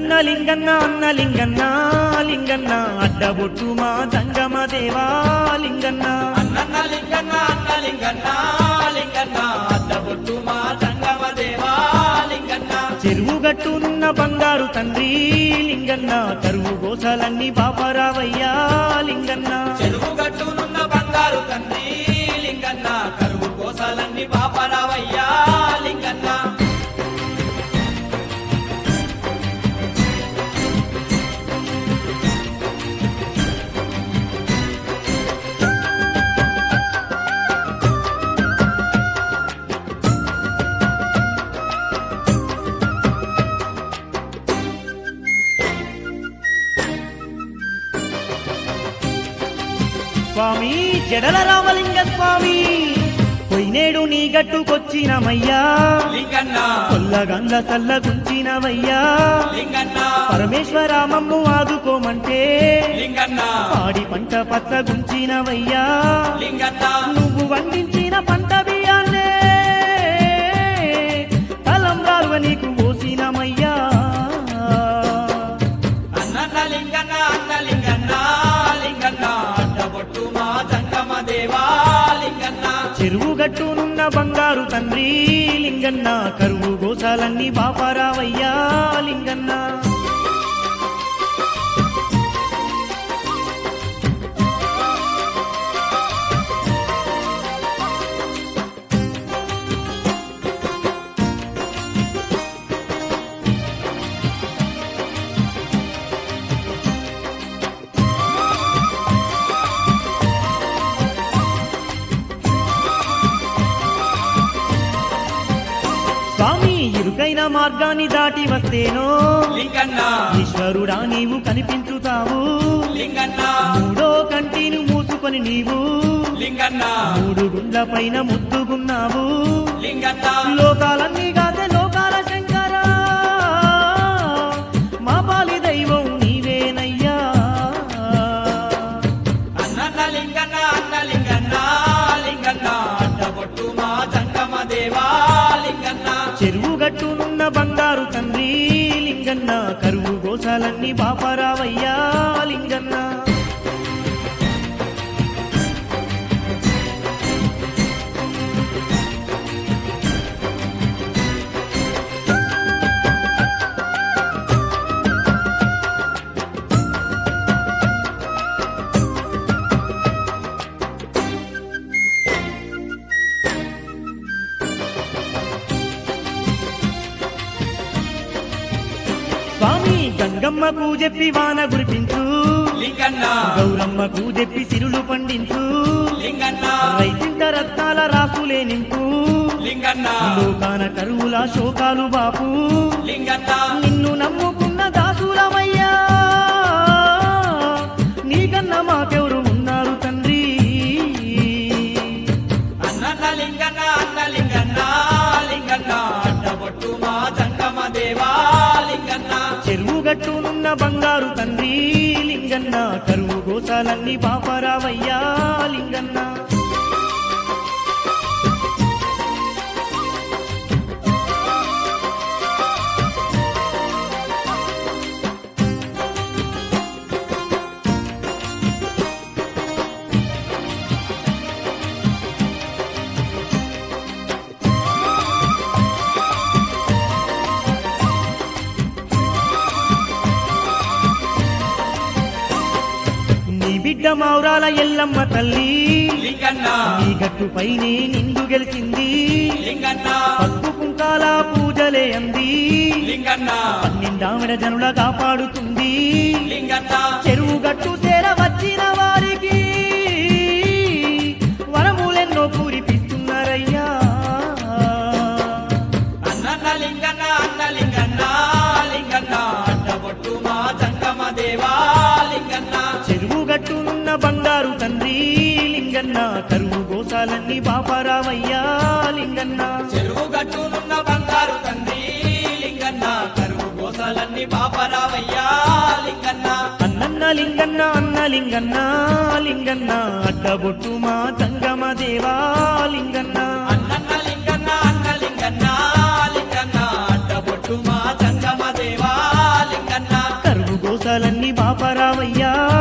అన్నన్న లింగన్న అన్న లింగన్న లింగన్న అడ్డబొట్టు మా జంగమ దేవా లింగన్న అన్నన్న లింగన్న అన్న లింగన్న లింగన్న అడ్డబొట్టు మా జంగమ దేవా లింగన్న చెరువు గట్టునున్న బంగారు తండ్రి లింగన్న కరువు గోసలన్నీ బాపరావయ్యా లింగన్న చెరువు గట్టునున్న బంగారు తండ్రి లింగన్న కరువు కోసాలన్నీ పాపరావయ్యా లింగన్న స్వామి జడల రామలింగ స్వామి పొయ్యినేడు నీ గట్టుకొచ్చినమయ్యా లింగన్న కొల్లగండ్ల సల్లగుంచినవయ్యా లింగన్న పరమేశ్వర మమ్ము ఆదుకోమంటే లింగన్న పాడి పంట పచ్చగుంచినవయ్యా లింగన్న నువ్వు వండించిన పంట బియ్యాన్నే తలంబ్రాలువ నీకు పోసినమయ్యా అన్నన్న లింగన్న అన్న లింగన్న లింగన్న అడ్డబొట్టు మా జంగమ దేవా లింగన్న చెరువు గట్టునున్న బంగారు తండ్రి లింగన్న కరువు గోసాలన్నీ బాపారావయ్యా లింగన్న స్వామి ఇరుకైన మార్గాన్ని దాటి వస్తేనో లింగన్న ఈశ్వరుడా నీవు కనిపించుతావు లింగన్న మూడో కంటిని మూసుకొని నీవు లింగన్న మూడు గుండ్ల పైన ముద్దుగున్నావు లింగన్న లోకాలన్నీ కాదే లోకాల శంకర మా పాలి దైవం నీవేనయ్యా అన్నన్న లింగన్న అన్న లింగన్న లింగన్న అడ్డబొట్టు మా జంగమ దేవా లింగన్న చెరువు గట్టునున్న బంగారు తండ్రి లింగన్న కరువు గోసాలన్నీ బాపరావయ్యా లింగన్న స్వామి గంగమ్మకు చెప్పి వాన గురిపించు లింగన్న గౌరమ్మకు చెప్పి సిరులు పండించు లింగన్న రైతింట రత్నాల రాసులే నింపు లింగన్న లోకాన కరువుల శోకాలు బాపు లింగన్న నిన్ను నమ్ముకున్న దాసులమయ్యా నీకన్నా మాకెవరు ఉన్నారు తండ్రి అన్నన్న లింగన్న అన్న లింగన్న లింగన్న అడ్డబొట్టు మా జంగమ దేవా లింగన్న చెరువు గట్టునున్న బంగారు తండ్రి లింగన్న కరువు గోసాలన్నీ బాపరావయ్యా లింగన్న నీ బిడ్డ మౌరాల ఎల్లమ్మ తల్లి లింగన్న నీ గట్టు పైనే నిండు గెలిచింది లింగన్న పసుపు కుంకాల పూజలే అంది లింగన్న పన్నెండావిడ జనుల కాపాడుతుంది లింగన్న చెరువు గట్టు చేర వచ్చిన వారికి వరములెన్నో పూరిపిస్తున్నారయ్యా అన్నన్న లింగన్న అన్న లింగన్న లింగన్న అడ్డబొట్టు మా జంగమ దేవా లింగన్న చెరువు గట్టునున్న బంగారు తండ్రి లింగన్న కరువు గోసాలన్నీ బాపరావయ్యా లింగన్న చెరువు గట్టునున్న బంగారు తండ్రి లింగన్న కరువు గోసాలన్నీ పాపరావయ్యా లింగన్న అన్నన్న లింగన్న అన్న లింగన్న లింగన్న అడ్డబొట్టు మా సంగమ దేవా లింగన్న అన్నన్న లింగన్న అన్న లింగన్న లింగన్న అడ్డబొట్టు మా జంగమ దేవా లింగన్న బాపరావయ్యా